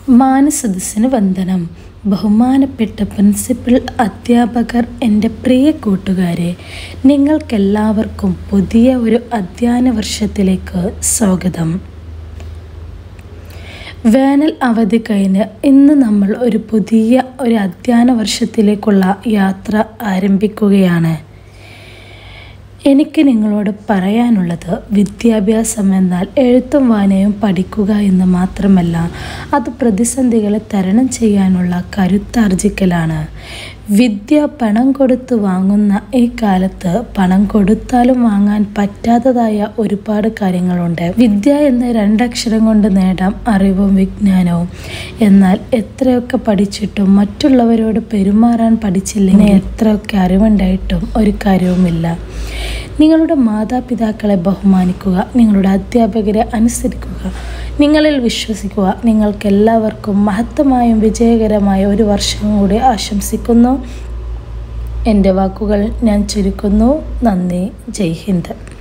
മാനസദസ്സിന് വന്ദനം ബഹുമാനപ്പെട്ട പ്രിൻസിപ്പൽ അധ്യാപകർ എൻ്റെ പ്രിയ കൂട്ടുകാരെ നിങ്ങൾക്കെല്ലാവർക്കും പുതിയ ഒരു അധ്യയന വർഷത്തിലേക്ക് സ്വാഗതം വേനൽ അവധി കഴിഞ്ഞ് ഇന്ന് നമ്മൾ ഒരു പുതിയ ഒരു അധ്യയന വർഷത്തിലേക്കുള്ള യാത്ര ആരംഭിക്കുകയാണ് എനിക്ക് നിങ്ങളോട് പറയാനുള്ളത് വിദ്യാഭ്യാസം എന്നാൽ എഴുത്തും വായനയും പഠിക്കുക എന്ന് മാത്രമല്ല അത് പ്രതിസന്ധികളെ തരണം ചെയ്യാനുള്ള കരുത്താർജിക്കലാണ് വിദ്യ പണം കൊടുത്ത് വാങ്ങുന്ന ഈ കാലത്ത് പണം കൊടുത്താലും വാങ്ങാൻ പറ്റാത്തതായ ഒരുപാട് കാര്യങ്ങളുണ്ട് വിദ്യ എന്ന രണ്ടക്ഷരം കൊണ്ട് നേടാം അറിവും വിജ്ഞാനവും എന്നാൽ എത്രയൊക്കെ പഠിച്ചിട്ടും മറ്റുള്ളവരോട് പെരുമാറാൻ പഠിച്ചില്ലെങ്കിൽ എത്രയൊക്കെ അറിവുണ്ടായിട്ടും ഒരു കാര്യവുമില്ല നിങ്ങളുടെ മാതാപിതാക്കളെ ബഹുമാനിക്കുക നിങ്ങളുടെ അധ്യാപകരെ അനുസരിക്കുക നിങ്ങളിൽ വിശ്വസിക്കുക നിങ്ങൾക്കെല്ലാവർക്കും മഹത്തമായും വിജയകരമായ ഒരു വർഷം കൂടി ആശംസിക്കുന്നു എൻ്റെ വാക്കുകൾ ഞാൻ ചുരുക്കുന്നു നന്ദി ജയ് ഹിന്ദ്